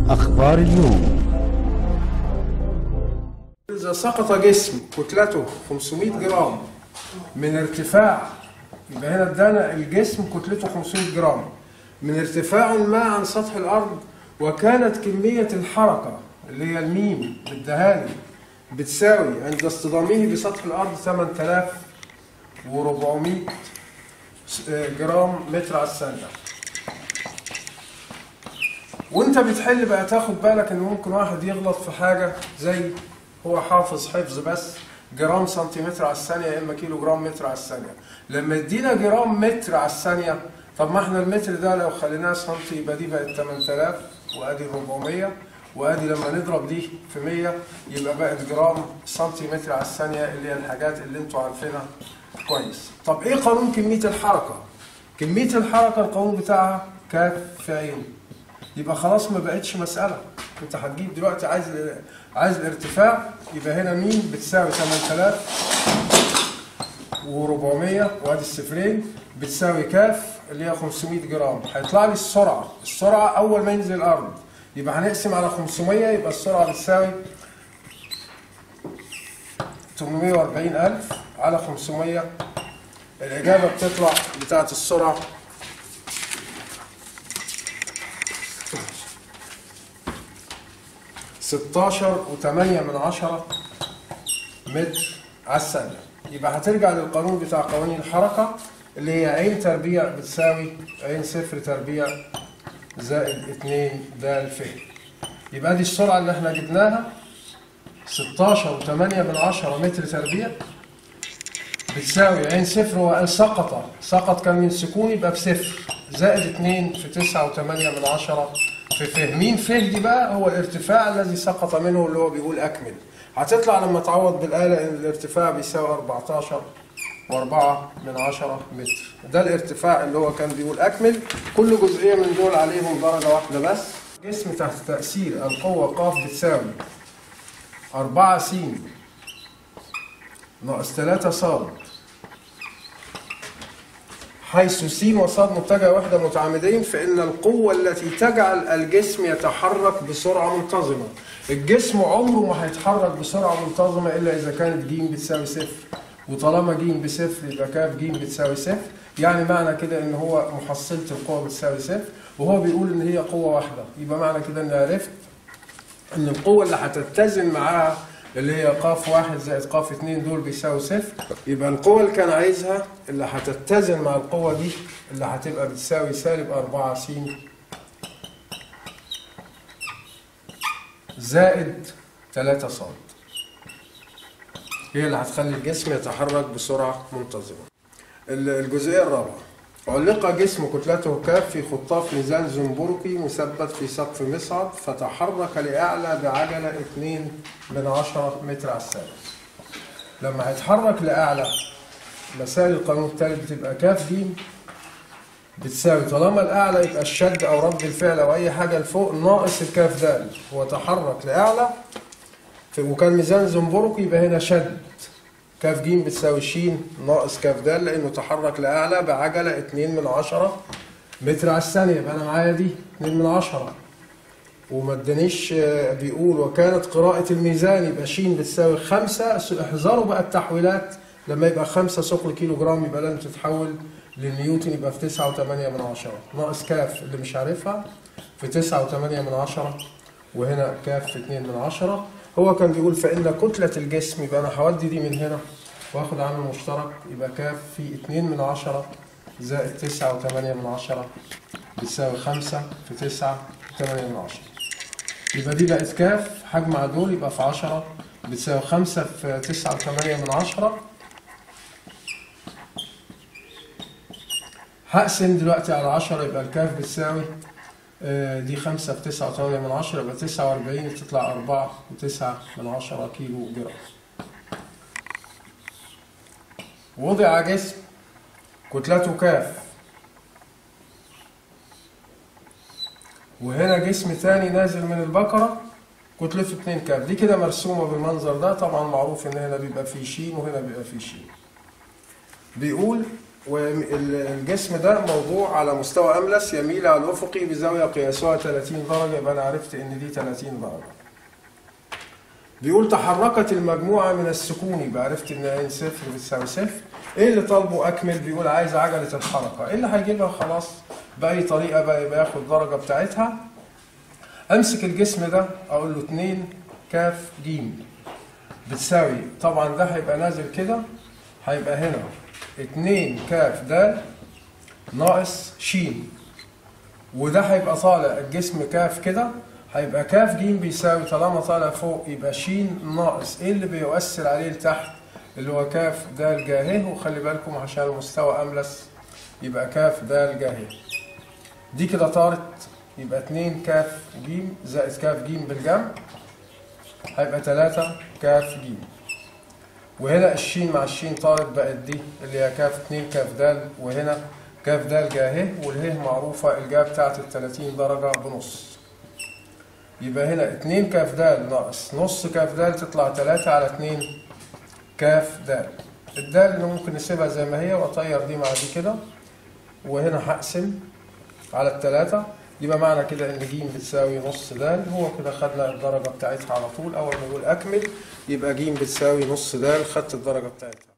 أخبار اليوم إذا سقط جسم كتلته 500 جرام من ارتفاع يبقى هنا ادانا الجسم كتلته 500 جرام من ارتفاع ما عن سطح الأرض وكانت كمية الحركة اللي هي الميم بالدهاني بتساوي عند اصطدامه بسطح الأرض 8400 جرام متر على الثانية وانت بتحل بقى تاخد بالك ان ممكن واحد يغلط في حاجة زي هو حافظ حفظ بس جرام سنتيمتر على الثانية يا اما كيلو جرام متر على الثانية لما يدينا جرام متر على الثانية طب ما احنا المتر ده لو خليناه سنتي يبقى دي بقت 8000 وادي 400 وادي لما نضرب دي في 100 يبقى بقت جرام سنتيمتر على الثانية اللي هي الحاجات اللي انتوا عارفينها كويس طب ايه قانون كمية الحركة كمية الحركة القانون بتاعها كاف في عين يبقى خلاص ما بقتش مسألة انت هتجيب دلوقتي عايز عايز الارتفاع يبقى هنا مين بتساوي 8400 وادي الصفرين بتساوي كاف اللي هي 500 جرام هيطلع لي السرعة السرعة أول ما ينزل الأرض يبقى هنقسم على 500 يبقى السرعة بتساوي 840000 على 500 الإجابة بتطلع بتاعت السرعة ستاشر وتمانية من عشرة متر على الثانية يبقى هترجع للقانون بتاع قوانين الحركة اللي هي عين تربيع بتساوي عين صفر تربيع زائد اتنين د ف يبقى دي السرعة اللي احنا جبناها ستاشر وتمانية من عشرة متر تربيع بتساوي عين صفر هو قال سقط سقط كان من سكون يبقى بصفر زائد اتنين في تسعة وتمانية من عشرة في فه مين فه دي بقى هو الارتفاع الذي سقط منه اللي هو بيقول أكمل هتطلع لما تعوض بالآلة إن الارتفاع بيساوي 14 وأربعة من عشرة متر ده الارتفاع اللي هو كان بيقول أكمل كل جزئية من دول عليهم درجة واحدة بس جسم تحت تأثير القوة ق بتساوي أربعة س ناقص تلاتة ص حيث س وص متجهة واحدة متعامدين فإن القوة التي تجعل الجسم يتحرك بسرعة منتظمة الجسم عمره ما هيتحرك بسرعة منتظمة إلا إذا كانت ج بتساوي صفر وطالما ج بصفر يبقى كاف ج بتساوي صفر يعني معنى كده إن هو محصلة القوة بتساوي صفر وهو بيقول إن هي قوة واحدة يبقى معنى كده إني عرفت إن القوة اللي هتتزن معاها اللي هي قاف واحد زائد قاف اتنين دول بيساوي صفر يبقى القوة اللي كان عايزها اللي هتتزن مع القوة دي اللي هتبقى بتساوي سالب أربعة س زائد تلاتة ص هي اللي هتخلي الجسم يتحرك بسرعة منتظمة الجزئية الرابعة علق جسم كتلته كاف في خطاف ميزان زنبركي مثبت في سقف مصعد فتحرك لأعلى بعجلة 2 من 10 متر على الثانية. لما هيتحرك لأعلى مسائل القانون الثالث بتبقى كاف ج بتساوي طالما الأعلى يبقى الشد أو رد الفعل أو أي حاجة لفوق ناقص الكاف د هو تحرك لأعلى وكان ميزان زنبركي يبقى هنا شد كاف ج بتساوي ش ناقص كاف د لانه تحرك لاعلى بعجله 2 من 10 متر على الثانيه يبقى انا معايا دي 2 من 10 وما ادانيش بيقول وكانت قراءة الميزان يبقى ش بتساوي 5 احذروا بقى التحويلات لما يبقى 5 ثقل كيلو جرام يبقى لازم تتحول للنيوتن يبقى في 9 و8 من 10 ناقص كاف اللي مش عارفها في 9 و8 من 10 وهنا كاف في 2 من 10 هو كان بيقول فإن كتلة الجسم يبقى أنا هودي دي من هنا وآخد عامل مشترك يبقى كاف في 2 من 10 زائد 9 و8 من 10 بتساوي 5 في 9 و8 من 10 يبقى دي بقت كاف هجمع دول يبقى في 10 بتساوي 5 في 9 و8 من 10 هقسم دلوقتي على 10 يبقى الكاف بتساوي دي خمسة في تسعة وثمانية من عشرة يبقى تسعة وأربعين تطلع أربعة وتسعة من عشرة كيلو جرام. وضع جسم كتلته كاف وهنا جسم تاني نازل من البقرة كتلته 2 كاف دي كده مرسومة بالمنظر ده طبعا معروف إن هنا بيبقى فيه شين وهنا بيبقى فيه شين. بيقول والجسم ده موضوع على مستوى أملس يميل على الأفقي بزاوية قياسها 30 درجة يبقى أنا عرفت إن دي 30 درجة. بيقول تحركت المجموعة من السكون يبقى عرفت إن ان صفر بتساوي صفر. إيه اللي طالبه أكمل؟ بيقول عايز عجلة الحركة. إيه اللي هيجيبها خلاص بأي طريقة بقى يبقى ياخد الدرجة بتاعتها. أمسك الجسم ده أقول له 2 كاف جيم بتساوي طبعا ده هيبقى نازل كده هيبقى هنا 2 كاف د ناقص ش وده هيبقى طالع الجسم كاف كده هيبقى كاف ج بيساوي طالما طالع فوق يبقى ش ناقص ايه اللي بيؤثر عليه لتحت اللي هو كاف د جاهه وخلي بالكم عشان المستوى املس يبقى كاف د جاهه دي كده طارت يبقى 2 كاف ج زائد كاف ج بالجمع هيبقى 3 كاف ج وهنا الشين مع الشين طارت بقت دي اللي هي كاف 2 كاف د وهنا كاف د جاهه والهه معروفة الجا بتاعت ال 30 درجة بنص يبقى هنا 2 كاف د ناقص نص كاف د تطلع 3 على 2 كاف د الدال اللي ممكن نسيبها زي ما هي واطير دي مع دي كده وهنا هقسم على الثلاثة يبقى معنى كده ان ج بتساوي نص د هو كده خدنا الدرجة بتاعتها على طول اول ما نقول اكمل يبقى ج بتساوي نص د خدت الدرجة بتاعتها